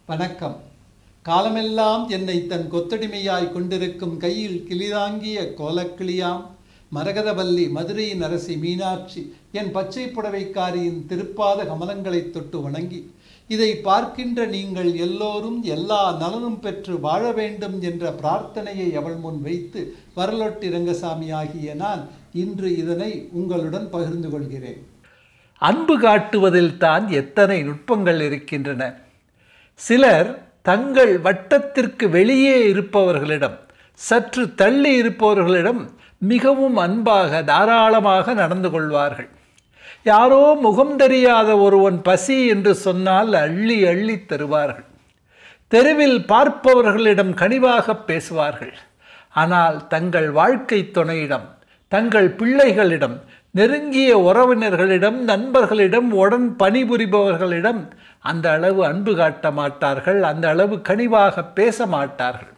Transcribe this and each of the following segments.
வணக்கம் காலமெல்லாம் என்னை தன் கொத்தடிமையாய் கொண்டிருக்கும் கையில் கிளிதாங்கிய கோலக்கிளியாம் மரகதவல்லி மதுரையின் அரசி மீனாட்சி என் பச்சை புடவைக்காரியின் திருப்பாத கமலங்களைத் தொட்டு வணங்கி இதை பார்க்கின்ற நீங்கள் எல்லோரும் எல்லா நலனும் பெற்று வாழ வேண்டும் என்ற பிரார்த்தனையை அவள் முன் வைத்து வரலொட்டி ரங்கசாமி ஆகிய நான் இன்று இதனை உங்களுடன் பகிர்ந்து கொள்கிறேன் அன்பு காட்டுவதில் தான் எத்தனை நுட்பங்கள் இருக்கின்றன சிலர் தங்கள் வட்டத்திற்கு வெளியே இருப்பவர்களிடம் சற்று தள்ளி இருப்பவர்களிடம் மிகவும் அன்பாக தாராளமாக நடந்து கொள்வார்கள் யாரோ முகம் தெரியாத ஒருவன் பசி என்று சொன்னால் அள்ளி அள்ளி தருவார்கள் தெருவில் பார்ப்பவர்களிடம் கனிவாக பேசுவார்கள் ஆனால் தங்கள் வாழ்க்கை துணையிடம் தங்கள் பிள்ளைகளிடம் நெருங்கிய உறவினர்களிடம் நண்பர்களிடம் உடன் பணிபுரிபவர்களிடம் அந்த அளவு அன்பு காட்ட மாட்டார்கள் அந்த அளவு கனிவாக பேச மாட்டார்கள்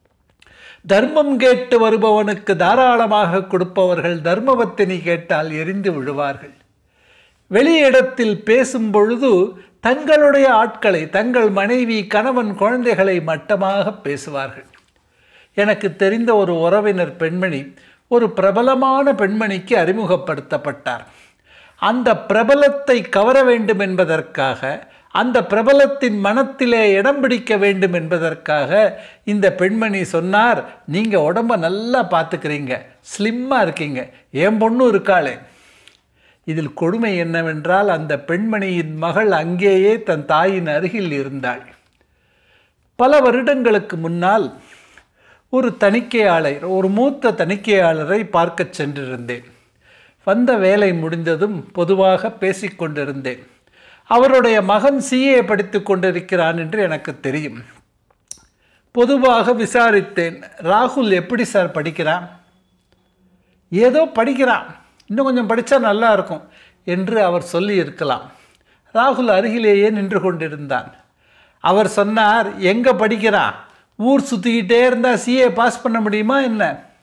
தர்மம் கேட்டு வருபவனுக்கு தாராளமாக கொடுப்பவர்கள் தர்மபத்தினி கேட்டால் எரிந்து விழுவார்கள் வெளியிடத்தில் பேசும் பொழுது தங்களுடைய ஆட்களை தங்கள் மனைவி கணவன் குழந்தைகளை மட்டமாக பேசுவார்கள் எனக்கு தெரிந்த ஒரு உறவினர் பெண்மணி ஒரு பிரபலமான பெண்மணிக்கு அறிமுகப்படுத்தப்பட்டார் அந்த பிரபலத்தை கவர வேண்டும் என்பதற்காக அந்த பிரபலத்தின் மனத்திலே இடம் பிடிக்க வேண்டும் என்பதற்காக இந்த பெண்மணி சொன்னார் நீங்கள் உடம்ப நல்லா பார்த்துக்கிறீங்க ஸ்லிம்மாக இருக்கீங்க என் பொண்ணும் இருக்காளே இதில் கொடுமை என்னவென்றால் அந்த பெண்மணியின் மகள் அங்கேயே தன் தாயின் அருகில் இருந்தாள் பல வருடங்களுக்கு முன்னால் ஒரு தணிக்கையாளர் ஒரு மூத்த தணிக்கையாளரை பார்க்க சென்றிருந்தேன் வந்த வேலை முடிந்ததும் பொதுவாக பேசிக்கொண்டிருந்தேன் அவருடைய மகன் சிஏ படித்து கொண்டிருக்கிறான் என்று எனக்கு தெரியும் பொதுவாக விசாரித்தேன் ராகுல் எப்படி சார் படிக்கிறான் ஏதோ படிக்கிறான் இன்னும் கொஞ்சம் படித்தா நல்லா இருக்கும் என்று அவர் சொல்லி இருக்கலாம் ராகுல் அருகிலேயே நின்று கொண்டிருந்தான் அவர் சொன்னார் எங்கே படிக்கிறான் ஊர் சுற்றிக்கிட்டே இருந்தால் சிஏ பாஸ் பண்ண முடியுமா என்ன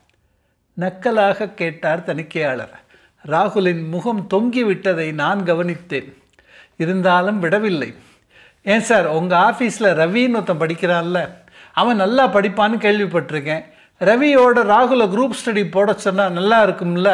நக்கலாக கேட்டார் தணிக்கையாளர் ராகுலின் முகம் தொங்கி விட்டதை நான் கவனித்தேன் இருந்தாலும் விடவில்லை ஏன் சார் உங்கள் ஆஃபீஸில் ரவின்னு ஒருத்தன் படிக்கிறான்ல அவன் நல்லா படிப்பான்னு கேள்விப்பட்டிருக்கேன் ரவியோட ராகுலை குரூப் ஸ்டடி போட சொன்னால் நல்லா இருக்கும்ல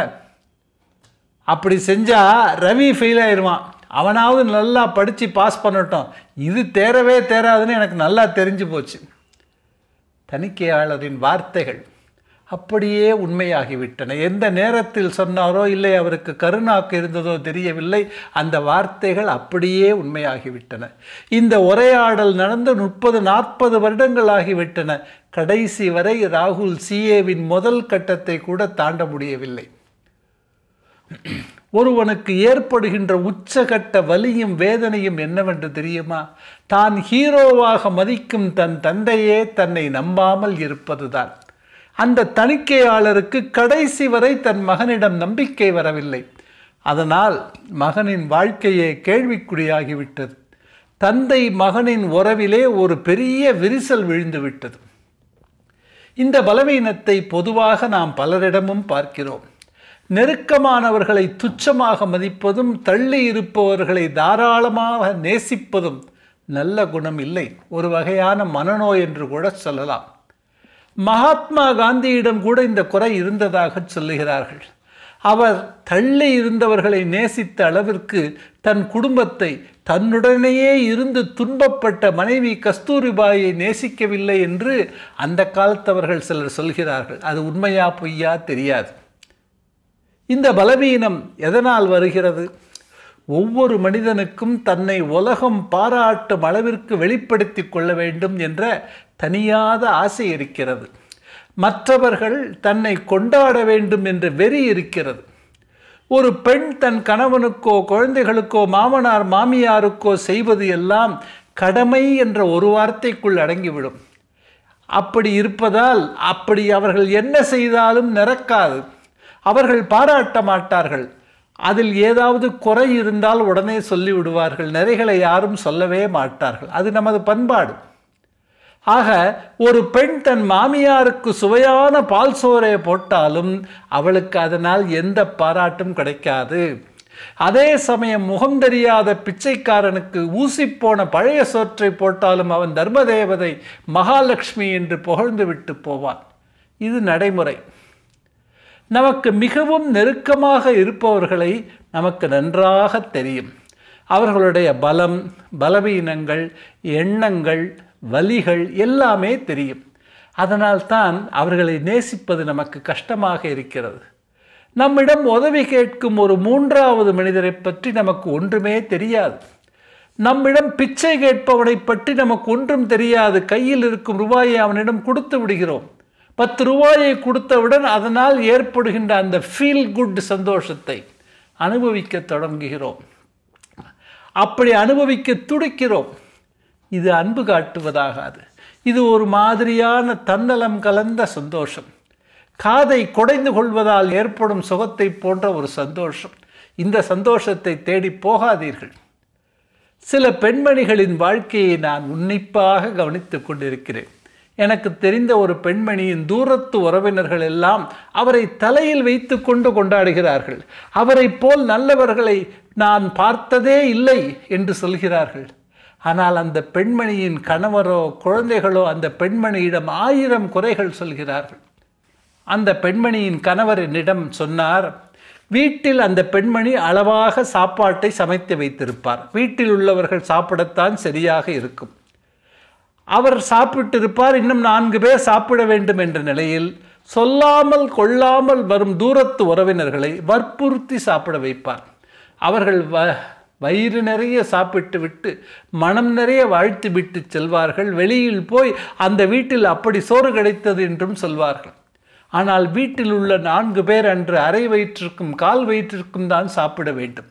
அப்படி செஞ்சால் ரவி ஃபெயில் ஆயிடுவான் அவனாவது நல்லா படித்து பாஸ் பண்ணட்டும் இது தேரவே தேராதுன்னு எனக்கு நல்லா தெரிஞ்சு போச்சு தணிக்கையாளரின் வார்த்தைகள் அப்படியே உண்மையாகிவிட்டன எந்த நேரத்தில் சொன்னாரோ இல்லை அவருக்கு கருணாக்கு இருந்ததோ தெரியவில்லை அந்த வார்த்தைகள் அப்படியே உண்மையாகிவிட்டன இந்த உரையாடல் நடந்து முப்பது நாற்பது வருடங்கள் ஆகிவிட்டன கடைசி வரை ராகுல் சிஏவின் முதல் கட்டத்தை கூட தாண்ட முடியவில்லை ஒருவனுக்கு ஏற்படுகின்ற உச்சகட்ட வலியும் வேதனையும் என்னவென்று தெரியுமா தான் ஹீரோவாக மதிக்கும் தன் தந்தையே தன்னை நம்பாமல் இருப்பதுதான் அந்த தணிக்கையாளருக்கு கடைசி வரை தன் மகனிடம் நம்பிக்கை வரவில்லை அதனால் மகனின் வாழ்க்கையே கேள்விக்குறியாகிவிட்டது தந்தை மகனின் உறவிலே ஒரு பெரிய விரிசல் விழுந்துவிட்டது இந்த பலவீனத்தை பொதுவாக நாம் பலரிடமும் பார்க்கிறோம் நெருக்கமானவர்களை துச்சமாக மதிப்பதும் தள்ளி இருப்பவர்களை தாராளமாக நேசிப்பதும் நல்ல குணம் இல்லை ஒரு வகையான மனநோய் என்று கூட சொல்லலாம் மகாத்மா காந்தியிடம் கூட இந்த குறை இருந்ததாக சொல்லுகிறார்கள் அவர் தள்ளி இருந்தவர்களை நேசித்த அளவிற்கு தன் குடும்பத்தை தன்னுடனேயே இருந்து துன்பப்பட்ட மனைவி கஸ்தூரிபாயை நேசிக்கவில்லை என்று அந்த காலத்தவர்கள் சிலர் சொல்கிறார்கள் அது உண்மையா பொய்யா தெரியாது இந்த பலவீனம் எதனால் வருகிறது ஒவ்வொரு மனிதனுக்கும் தன்னை உலகம் பாராட்டும் அளவிற்கு வெளிப்படுத்தி கொள்ள வேண்டும் என்ற தனியாத ஆசை இருக்கிறது மற்றவர்கள் தன்னை கொண்டாட வேண்டும் என்ற வெறி இருக்கிறது ஒரு பெண் தன் கணவனுக்கோ குழந்தைகளுக்கோ மாமனார் மாமியாருக்கோ செய்வது எல்லாம் கடமை என்ற ஒரு வார்த்தைக்குள் அடங்கிவிடும் அப்படி இருப்பதால் அப்படி அவர்கள் என்ன செய்தாலும் நிறக்காது அவர்கள் பாராட்ட மாட்டார்கள் அதில் ஏதாவது குறை இருந்தால் உடனே சொல்லிவிடுவார்கள் நிறைகளை யாரும் சொல்லவே மாட்டார்கள் அது நமது பண்பாடு ஆக ஒரு பெண் தன் மாமியாருக்கு சுவையான பால் சோறை போட்டாலும் அவளுக்கு அதனால் எந்த பாராட்டும் கிடைக்காது அதே சமயம் முகம் தெரியாத பிச்சைக்காரனுக்கு ஊசி போன பழைய சோற்றை போட்டாலும் அவன் தர்மதேவதை மகாலட்சுமி என்று புகழ்ந்து விட்டு போவான் இது நடைமுறை நமக்கு மிகவும் நெருக்கமாக இருப்பவர்களை நமக்கு நன்றாக தெரியும் அவர்களுடைய பலம் பலவீனங்கள் எண்ணங்கள் வலிகள் எல்லாமே தெரியும் அதனால்தான் அவர்களை நேசிப்பது நமக்கு கஷ்டமாக இருக்கிறது நம்மிடம் உதவி கேட்கும் ஒரு மூன்றாவது மனிதரை பற்றி நமக்கு ஒன்றுமே தெரியாது நம்மிடம் பிச்சை கேட்பவனை பற்றி நமக்கு ஒன்றும் தெரியாது கையில் இருக்கும் ரூபாயை அவனிடம் கொடுத்து விடுகிறோம் பத்து ரூபாயை கொடுத்தவுடன் அதனால் ஏற்படுகின்ற அந்த ஃபீல் குட் சந்தோஷத்தை அனுபவிக்க தொடங்குகிறோம் அப்படி அனுபவிக்க துடிக்கிறோம் இது அன்பு காட்டுவதாகாது இது ஒரு மாதிரியான தன்னலம் கலந்த சந்தோஷம் காதை குடைந்து கொள்வதால் ஏற்படும் சுகத்தை போன்ற ஒரு சந்தோஷம் இந்த சந்தோஷத்தை தேடி போகாதீர்கள் சில பெண்மணிகளின் வாழ்க்கையை நான் உன்னிப்பாக கவனித்துக் கொண்டிருக்கிறேன் எனக்கு தெரிந்த ஒரு பெண்மணியின் தூரத்து உறவினர்கள் எல்லாம் அவரை தலையில் வைத்து கொண்டு கொண்டாடுகிறார்கள் அவரை போல் நல்லவர்களை நான் பார்த்ததே இல்லை என்று சொல்கிறார்கள் ஆனால் அந்த பெண்மணியின் கணவரோ குழந்தைகளோ அந்த பெண்மணியிடம் ஆயிரம் குறைகள் சொல்கிறார்கள் அந்த பெண்மணியின் கணவர் என்னிடம் சொன்னார் வீட்டில் அந்த பெண்மணி அளவாக சாப்பாட்டை சமைத்து வைத்திருப்பார் வீட்டில் உள்ளவர்கள் சாப்பிடத்தான் சரியாக இருக்கும் அவர் சாப்பிட்டிருப்பார் இன்னும் நான்கு பேர் சாப்பிட வேண்டும் என்ற நிலையில் சொல்லாமல் கொள்ளாமல் வரும் தூரத்து உறவினர்களை வற்புறுத்தி சாப்பிட வைப்பார் அவர்கள் வ வயிறு நிறைய சாப்பிட்டு விட்டு மனம் நிறைய வாழ்த்து விட்டு செல்வார்கள் வெளியில் போய் அந்த வீட்டில் அப்படி சோறு கிடைத்தது என்றும் சொல்வார்கள் ஆனால் வீட்டில் உள்ள நான்கு பேர் அன்று அரை வயிற்றிற்கும் கால் வயிற்றிற்கும் தான் சாப்பிட வேண்டும்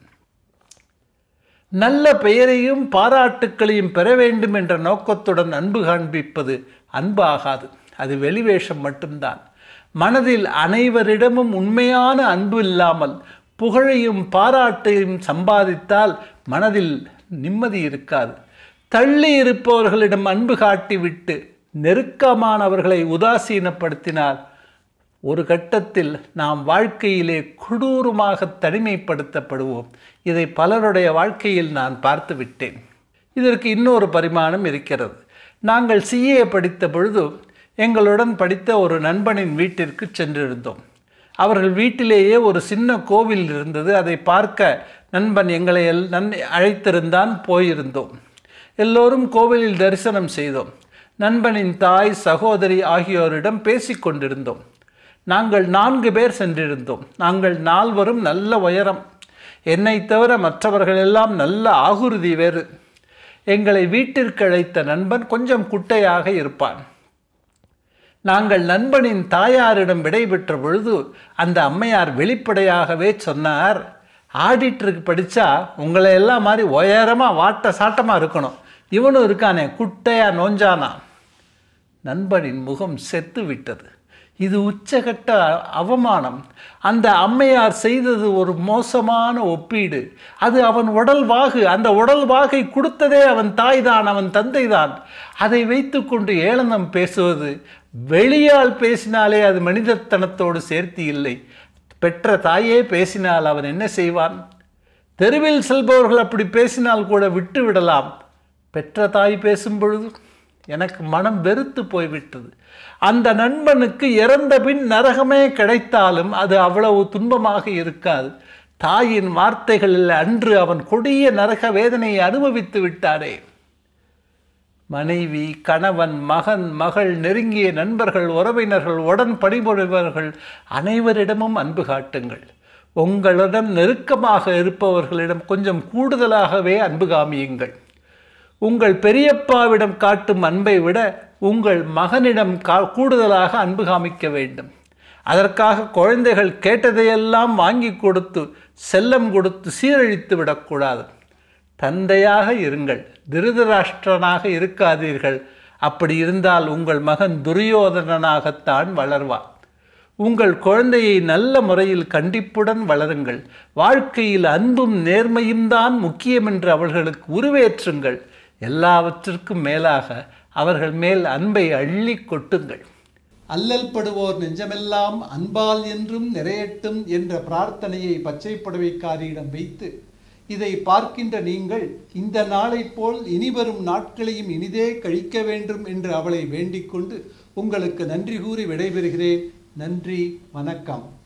நல்ல பெயரையும் பாராட்டுக்களையும் பெற வேண்டும் என்ற நோக்கத்துடன் அன்பு காண்பிப்பது அன்பாகாது அது வெளிவேஷம் மட்டும்தான் மனதில் அனைவரிடமும் உண்மையான அன்பு இல்லாமல் புகழையும் பாராட்டையும் சம்பாதித்தால் மனதில் நிம்மதி இருக்காது தள்ளி இருப்பவர்களிடம் அன்பு காட்டிவிட்டு நெருக்கமானவர்களை உதாசீனப்படுத்தினால் ஒரு கட்டத்தில் நாம் வாழ்க்கையிலே கொடூரமாக தனிமைப்படுத்தப்படுவோம் இதை பலருடைய வாழ்க்கையில் நான் பார்த்து விட்டேன் இதற்கு இன்னொரு பரிமாணம் இருக்கிறது நாங்கள் சிஏ படித்த பொழுது எங்களுடன் படித்த ஒரு நண்பனின் வீட்டிற்கு சென்றிருந்தோம் அவர்கள் வீட்டிலேயே ஒரு சின்ன கோவில் இருந்தது அதை பார்க்க நண்பன் எங்களை எல் நன் அழைத்திருந்தான் போயிருந்தோம் எல்லோரும் கோவிலில் தரிசனம் செய்தோம் நண்பனின் தாய் சகோதரி ஆகியோரிடம் பேசிக்கொண்டிருந்தோம் நாங்கள் நான்கு பேர் சென்றிருந்தோம் நாங்கள் நால்வரும் நல்ல உயரம் என்னை தவிர மற்றவர்கள் எல்லாம் நல்ல ஆகுருதி வேறு எங்களை வீட்டிற்கு அழைத்த நண்பன் கொஞ்சம் குட்டையாக இருப்பான் நாங்கள் நண்பனின் தாயாரிடம் விடைபெற்ற பொழுது அந்த அம்மையார் வெளிப்படையாகவே சொன்னார் ஆடிட்டருக்கு படித்தா உங்களை எல்லாம் மாதிரி உயரமாக வாட்ட சாட்டமாக இருக்கணும் இவனும் இருக்கானே குட்டையா நோஞ்சானா நண்பனின் முகம் செத்து விட்டது இது உச்சகட்ட அவமானம் அந்த அம்மையார் செய்தது ஒரு மோசமான ஒப்பீடு அது அவன் உடல் வாகு அந்த உடல் வாகை கொடுத்ததே அவன் தாய்தான் அவன் தந்தைதான் அதை வைத்துக்கொண்டு ஏளனம் பேசுவது வெளியால் பேசினாலே அது மனிதத்தனத்தோடு சேர்த்தி இல்லை பெற்ற தாயே பேசினால் அவன் என்ன செய்வான் தெருவில் செல்பவர்கள் அப்படி பேசினால் கூட விட்டு விடலாம் பெற்ற தாய் பேசும் பொழுது எனக்கு மனம் வெறுத்து போய்விட்டது அந்த நண்பனுக்கு இறந்த பின் நரகமே கிடைத்தாலும் அது அவ்வளவு துன்பமாக இருக்காது தாயின் வார்த்தைகளில் அன்று அவன் கொடிய நரக வேதனையை அனுபவித்து விட்டாரே மனைவி கணவன் மகன் மகள் நெருங்கிய நண்பர்கள் உறவினர்கள் உடன் பணிபுரிபவர்கள் அனைவரிடமும் அன்பு காட்டுங்கள் உங்களிடம் நெருக்கமாக இருப்பவர்களிடம் கொஞ்சம் கூடுதலாகவே அன்பு காமியுங்கள் உங்கள் பெரியப்பாவிடம் காட்டும் அன்பை விட உங்கள் மகனிடம் கா கூடுதலாக அன்பு காமிக்க வேண்டும் அதற்காக குழந்தைகள் கேட்டதையெல்லாம் வாங்கி கொடுத்து செல்லம் கொடுத்து சீரழித்து விடக்கூடாது தந்தையாக இருங்கள் திருதராஷ்டிரனாக இருக்காதீர்கள் அப்படி இருந்தால் உங்கள் மகன் துரியோதனனாகத்தான் வளர்வான் உங்கள் குழந்தையை நல்ல முறையில் கண்டிப்புடன் வளருங்கள் வாழ்க்கையில் அன்பும் நேர்மையும் தான் முக்கியம் என்று அவர்களுக்கு உருவேற்றுங்கள் எல்லாவற்றிற்கும் மேலாக அவர்கள் மேல் அன்பை அள்ளி கொட்டுங்கள் அல்லல் படுவோர் நெஞ்சமெல்லாம் அன்பால் என்றும் நிறையட்டும் என்ற பிரார்த்தனையை பச்சை புடவைக்காரியிடம் வைத்து இதை பார்க்கின்ற நீங்கள் இந்த நாளைப் போல் இனிவரும் நாட்களையும் இனிதே கழிக்க வேண்டும் என்று அவளை வேண்டிக் கொண்டு உங்களுக்கு நன்றி கூறி விடைபெறுகிறேன் நன்றி வணக்கம்